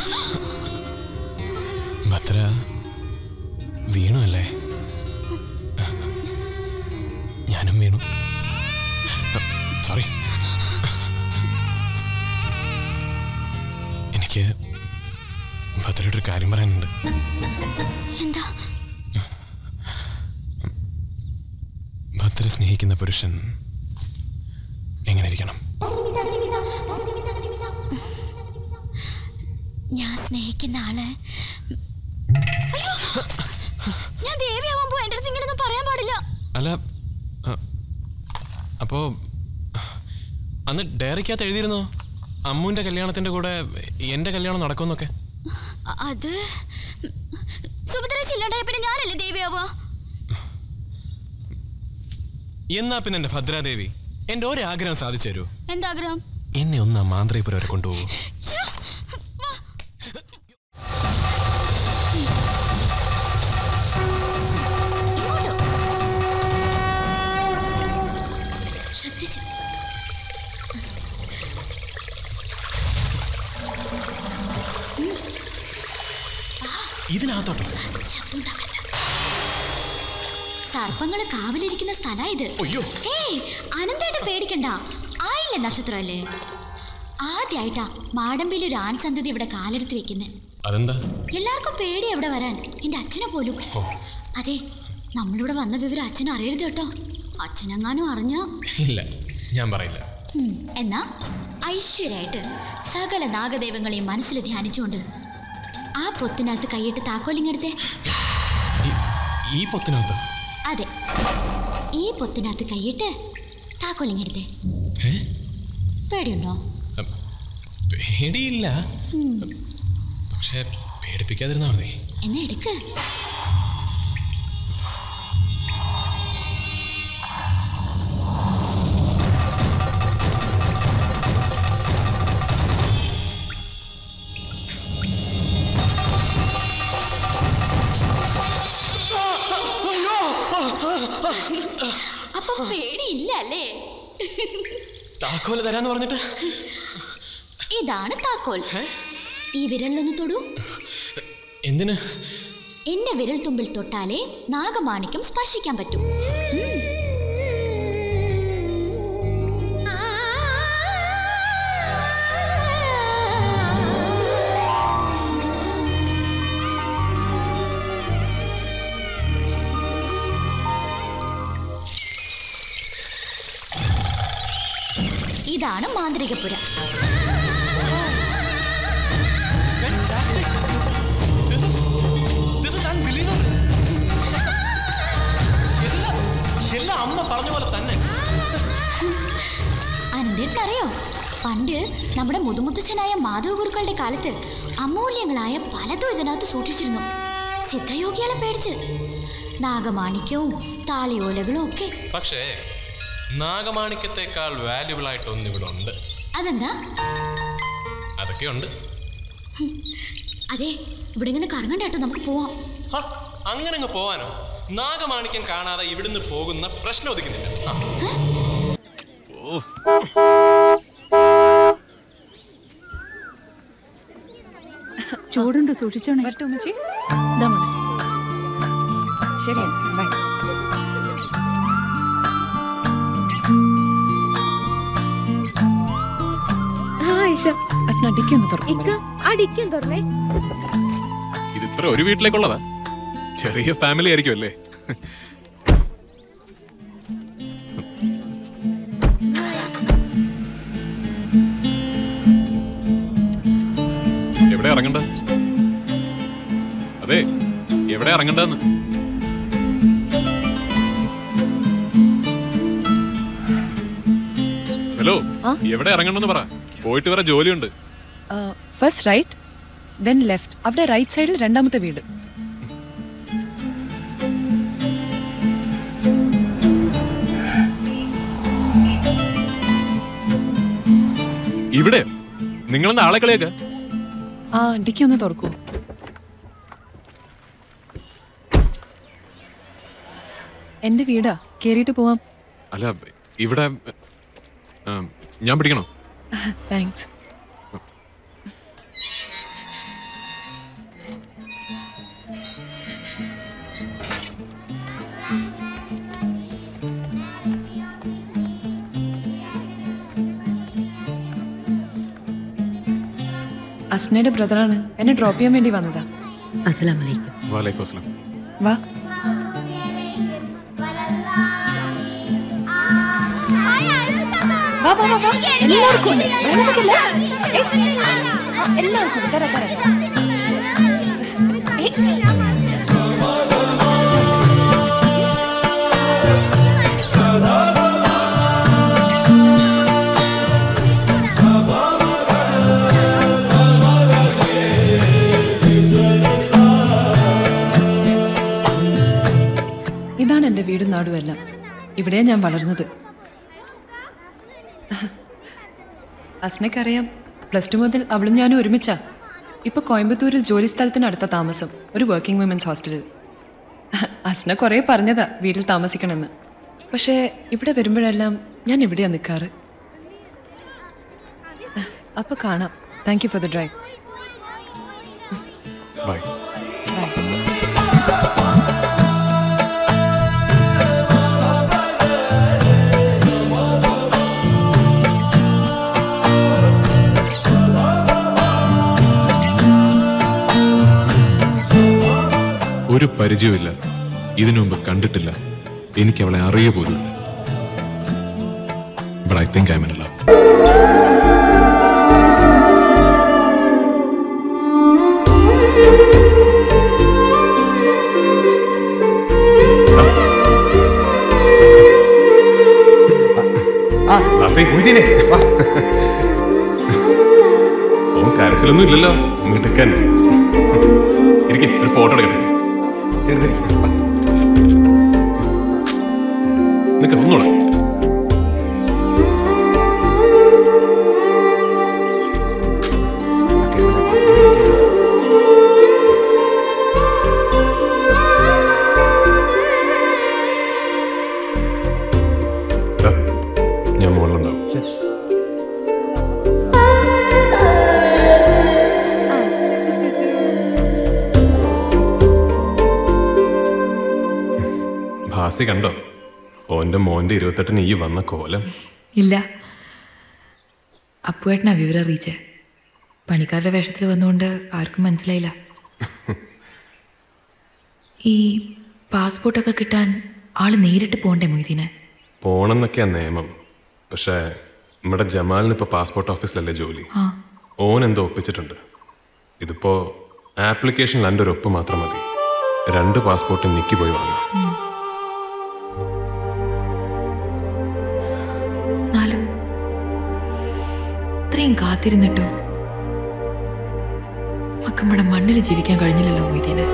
ഭദ്ര വീണു അല്ലേ ഞാനും വീണു സോറി എനിക്ക് ഭദ്രയുടെ ഒരു കാര്യം പറയാനുണ്ട് എന്താ ഭദ്ര സ്നേഹിക്കുന്ന പുരുഷൻ എങ്ങനെ ഇരിക്കണം ഞാൻ സ്നേഹിക്കുന്ന ആള് അയ്യോ ഞാൻ ദേവിയാവാൻ പോയി എൻ്റെ അടുത്ത് ഇങ്ങനെയൊന്നും പറയാൻ പാടില്ല അല്ല അ, അപ്പോ അന്ന് ഡയറിക്കകത്ത് എഴുതിയിരുന്നോ അമ്മുവിന്റെ കല്യാണത്തിന്റെ കൂടെ എന്റെ കല്യാണം നടക്കുമെന്നൊക്കെ അ- അത് സുഭദ്ര ചില്ലാണ്ടായ പിന്നെ ഞാനല്ലേ ദേവിയാവുക എന്നാ പിന്നെ എന്റെ ഭദ്രാദേവി എന്റെ ഒരാഗ്രഹം സാധിച്ചു തരൂ എന്താഗ്രഹം എന്നെ ഒന്ന് ആ മാന്ത്രിപുരം വരെ കൊണ്ടുപോകൂ ഇങ്ങോട്ടോ ശ്രദ്ധിച്ചു ഇതിനകത്തോട്ടോ ശബ്ദം ഉണ്ടാക്കരുത് സർപ്പങ്ങള് കാവലിരിക്കുന്ന സ്ഥലാ ഇത് അയ്യോ. ഏയ് അനന്തേട്ട പേടിക്കണ്ട ആയില്ലേ നക്ഷത്രമല്ലേ ആദ്യമായിട്ടാ മാടമ്പിയിൽ ഒരു ആൺ സന്തതി ഇവിടെ കാലെടുത്ത് വെക്കുന്നത് അതെന്താ എല്ലാവർക്കും പേടി എവിടെ വരാൻ എൻ്റെ അച്ഛനെ പോലും ഓ അതെ നമ്മളിവിടെ വന്ന വിവരം അച്ഛൻ അറിയരുത് കേട്ടോ അച്ഛനെങ്ങാനും അറിഞ്ഞോ ഇല്ല ഞാൻ പറയില്ല ഉം, എന്നാ ഐശ്വര്യമായിട്ട് സകല നാഗദൈവങ്ങളെയും മനസ്സിൽ ധ്യാനിച്ചുകൊണ്ട് ആ പൊത്തിനകത്ത് കൈയിട്ട് താക്കോലിങ്ങെടുത്തേ ഈ- ഈ പൊത്തിനകത്ത് അതെ ഈ പൊത്തിനകത്ത് കൈയിട്ട് താക്കോലിങ്ങെടുത്തേ ഏ പേടിയുണ്ടോ അ, പേടിയില്ല ഉം, പക്ഷെ പേടിപ്പിക്കാതിരുന്നാ മതി എന്നാ എടുക്ക് അപ്പൊ പേടിയില്ല അല്ലേ താക്കോല് തരാന്ന് പറഞ്ഞിട്ട് ഇതാണ് താക്കോൽ ഏ? ഈ വിരലിലൊന്ന് തൊടൂ എന്തിന് എന്റെ വിരൽ തുമ്പിൽ തൊട്ടാലേ നാഗമാണിക്യം സ്പർശിക്കാൻ പറ്റൂ ഉം. ഇതാണ് മാന്ത്രികപുര എല്ലാം അമ്മ പറഞ്ഞ പോലെ തന്നെ അനന്തേട്ടൻ അറിയോ പണ്ട് നമ്മുടെ മുതുമുത്തച്ഛനായ മാധവ ഗുരുക്കളുടെ കാലത്ത് അമൂല്യങ്ങളായ പലതും ഇതിനകത്ത് സൂക്ഷിച്ചിരുന്നു സിദ്ധയോഗികളെ പേടിച്ച് നാഗമാണിക്യവും താളിയോലകളും ഒക്കെ പക്ഷേ നാഗമാണിക്യത്തെക്കാൾ വാല്യുബിൾ ആയിട്ട് ഒന്ന് ഇവിടെ ഉണ്ട് അതെന്താ അതൊക്കെ ഉണ്ട് അതെ ഇവിടെ ഇങ്ങനെ കറങ്ങണ്ട കേട്ടോ നമുക്ക് പോവാം ഹ, അങ്ങനെ അങ്ങ് പോവാനോ നാഗമാണിക്യം കാണാതെ ഇവിടുന്ന് പോകുന്ന പ്രശ്നം ഒതുക്കുന്നില്ല ആ. ഓ ചൂടുണ്ട് സൂക്ഷിച്ചോണേ വരട്ടെ ഉമ്മച്ചി ഇതാ മോളെ. ശരി ബൈ ആ ഐഷ അസ്ന ഡിക്കി ഒന്ന് തുറക്കും ഇക്ക അടിക്കും തുറന്നേ ഇത് ഇത്ര ഒരു വീട്ടിലേക്കുള്ളതാ ചെറിയ ഫാമിലി ആയിരിക്കും അല്ലേ എവിടെ ഇറങ്ങണ്ട അതെ എവിടെ ഇറങ്ങണ്ടെന്ന് ഹലോ ആ? എവിടെ ഇറങ്ങണ്ടെന്ന് പറ പോയിട്ട് വേറെ ജോലിയുണ്ട് ഫസ്റ്റ് റൈറ്റ് ദെൻ ലെഫ്റ്റ് അവിടെ റൈറ്റ് സൈഡിൽ രണ്ടാമത്തെ വീട് ഇവിടെ നിങ്ങളെന്താ ആളെ കളിയാക്ക ആ ഡിക്കി ഒന്ന് തുറക്കൂ എന്റെ വീടാ കേറിയിട്ട് പോവാം അല്ല ഇവിടെ ആ, ഞാൻ പിടിക്കണോ താങ്ക്സ് അസ്നയുടെ ബ്രദറാണ് എന്നെ ഡ്രോപ്പ് ചെയ്യാൻ വേണ്ടി വന്നതാ അസലാമലൈക്കും വാലേക്കും അസ്ലാം വാ വാ വാ വാ വാ എല്ലാവർക്കും ഉണ്ട് വെള്ളം വെക്കില്ല ഏയ്, ആ, എല്ലാവർക്കും ഉണ്ട്. തരാം തരാം ഏയ്, ഇതാണ് എൻ്റെ വീടും നാടും എല്ലാം ഇവിടെയാണ് ഞാൻ വളർന്നത് അസ്നക്കറിയാം പ്ലസ് ടു മുതൽ അവളും ഞാനും ഒരുമിച്ചാ ഇപ്പൊ കോയമ്പത്തൂരിൽ ജോലി സ്ഥലത്തിനടുത്ത താമസം ഒരു വർക്കിംഗ് വിമൻസ് ഹോസ്റ്റലിൽ അസ്ന കുറേ പറഞ്ഞതാ വീട്ടിൽ താമസിക്കണമെന്ന് പക്ഷേ ഇവിടെ വരുമ്പോഴെല്ലാം ഞാൻ ഇവിടെയാ നിൽക്കാറ് അപ്പൊ കാണാം thank you for the drive bye ഒരു പരിചയമില്ല ഇതിനു മുമ്പ് കണ്ടിട്ടില്ല എനിക്ക് അവളെ അറിയ പോലുമില്ല but I think I'm in love ആ ആസി. മൊയ്തീനെ, വാ. ഓൻ കരച്ചിലൊന്നും ഇല്ലല്ലോ മിടുക്കൻ ഇരിക്കും ഒരു ഫോട്ടോ എടുക്കട്ടെ ചെറുതിരിക്ക്. വാ. നിനക്ക് ഒന്നോളെ ഓക്കേ, വാ. ദാ, ഞാൻ മുകളിലുണ്ടാവും ഭാസി കണ്ടോ ഓന്റെ മോന്റെ ഇരുപത്തെട്ടിന് ഈ വന്ന കോലം ഇല്ല അപ്പുവേട്ടനാ വിവരം അറിയിച്ചേ പണിക്കാരുടെ വേഷത്തിൽ വന്നുകൊണ്ട് ആർക്കും മനസ്സിലായില്ല ഈ പാസ്പോർട്ടൊക്കെ കിട്ടാൻ ആള് നേരിട്ട് പോണ്ടേ മൊയ്തീനെ പോണെന്നൊക്കെയാ നിയമം പക്ഷേ നമ്മുടെ ജമാലിന് ഇപ്പൊ പാസ്പോർട്ട് ഓഫീസിലല്ലേ ജോലി ആ ഓൻ എന്തോ ഒപ്പിച്ചിട്ടുണ്ട് ഇതിപ്പോ ആപ്ലിക്കേഷനിൽ എൻ്റെ ഒരു ഒപ്പ് മാത്രം മതി രണ്ട് പാസ്പോർട്ട് നിക്കി പോയി വാങ്ങാം എന്നാലും ഇത്രയും കാത്തിരുന്നിട്ടും നമുക്ക് നമ്മുടെ മണ്ണിൽ ജീവിക്കാൻ കഴിഞ്ഞില്ലല്ലോ മൊയ്തീന്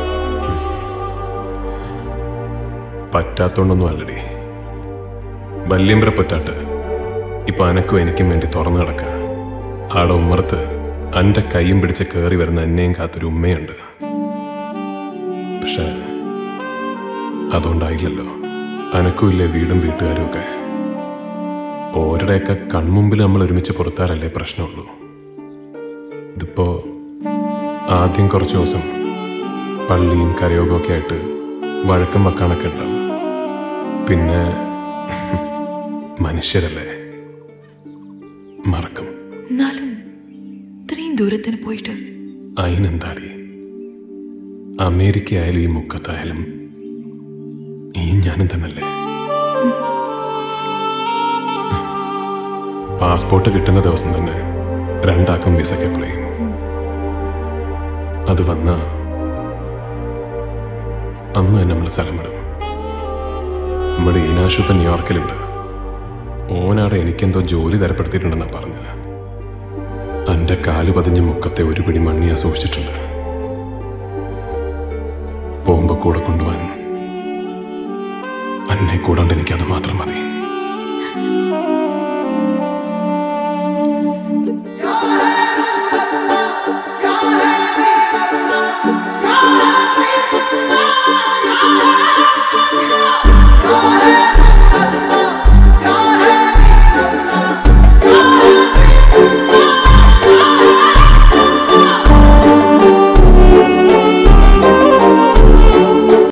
പറ്റാത്തോണ്ടൊന്നും അല്ലടി വല്യമ്പ്ര പറ്റാട്ട് ഇപ്പൊ അനക്കും എനിക്കും വേണ്ടി തുറന്നു കിടക്കുക ആടെ ഉമ്മറത്ത് അന്റെ കൈയും പിടിച്ച് കയറി വരുന്ന എന്നെയും കാത്തൊരു ഉമ്മയുണ്ട് പക്ഷെ അതുകൊണ്ടായില്ലല്ലോ അനക്കും ഇല്ലേ വീടും വീട്ടുകാരും ഒക്കെ ഓരുടെയൊക്കെ കൺമുമ്പിൽ നമ്മൾ ഒരുമിച്ച് പുറത്താറല്ലേ പ്രശ്നമുള്ളൂ ഇതിപ്പോ ആദ്യം കുറച്ച് ദിവസം പള്ളിയും കരയോഗവും ഒക്കെ ആയിട്ട് വഴക്കും വക്കാണൊക്കെ ഉണ്ടാവും പിന്നെ മനുഷ്യരല്ലേ മറക്കും എന്നാലും ഇത്രയും ദൂരത്തിന് പോയിട്ട് അതിനെന്താടി അമേരിക്ക ആയാലും ഈ മുക്കത്തായാലും ഈ ഞാനും തന്നല്ലേ പാസ്പോർട്ട് കിട്ടുന്ന ദിവസം തന്നെ രണ്ടാക്കും വിസയ്ക്ക് അപ്ലൈ ചെയ്യും അത് വന്ന അന്ന് തന്നെ നമ്മൾ സ്ഥലം വിടും നമ്മുടെ ഈനാശുപ്പ ന്യൂയോർക്കിലുണ്ട് ഓനാടെ എനിക്കെന്തോ ജോലി തരപ്പെടുത്തിയിട്ടുണ്ടെന്നാ പറഞ്ഞത് എന്റെ കാല് പതിഞ്ഞ മുക്കത്തെ ഒരു പിടി മണ്ണി ഞാൻ സൂക്ഷിച്ചിട്ടുണ്ട് പോകുമ്പോ കൂടെ കൊണ്ടുപോകാൻ അന്നെ കൂടാണ്ട് എനിക്കത് മാത്രം മതി